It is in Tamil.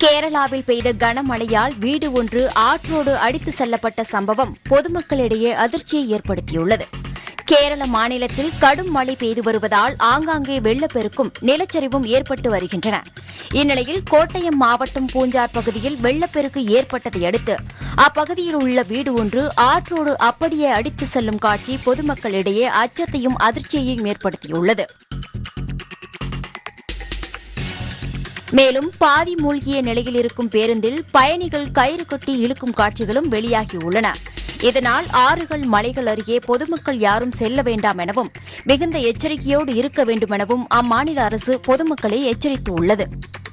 கேரளாவில் பெய்த கனமழையால் வீடு ஒன்று ஆற்றோடு அடித்து செல்லப்பட்ட சம்பவம் பொதுமக்களிடையே அதிர்ச்சியை ஏற்படுத்தியுள்ளது கேரள மாநிலத்தில் கடும் மழை பெய்து வருவதால் ஆங்காங்கே வெள்ளப்பெருக்கும் நிலச்சரிவும் ஏற்பட்டு வருகின்றன இந்நிலையில் கோட்டயம் மாவட்டம் பூஞ்சார் பகுதியில் வெள்ளப்பெருக்கு ஏற்பட்டதை அடுத்து அப்பகுதியில் உள்ள வீடு ஒன்று ஆற்றோடு அப்படியே அடித்து செல்லும் காட்சி பொதுமக்களிடையே அச்சத்தையும் அதிர்ச்சியையும் ஏற்படுத்தியுள்ளது மேலும் பாதி மூழ்கிய நிலையில் இருக்கும் பேருந்தில் பயணிகள் கயிறு கட்டி இழுக்கும் காட்சிகளும் வெளியாகியுள்ளன இதனால் ஆறுகள் மலைகள் அருகே பொதுமக்கள் யாரும் செல்ல வேண்டாம் எனவும் மிகுந்த எச்சரிக்கையோடு இருக்க வேண்டுமெனவும் அம்மாநில அரசு பொதுமக்களை எச்சரித்துள்ளது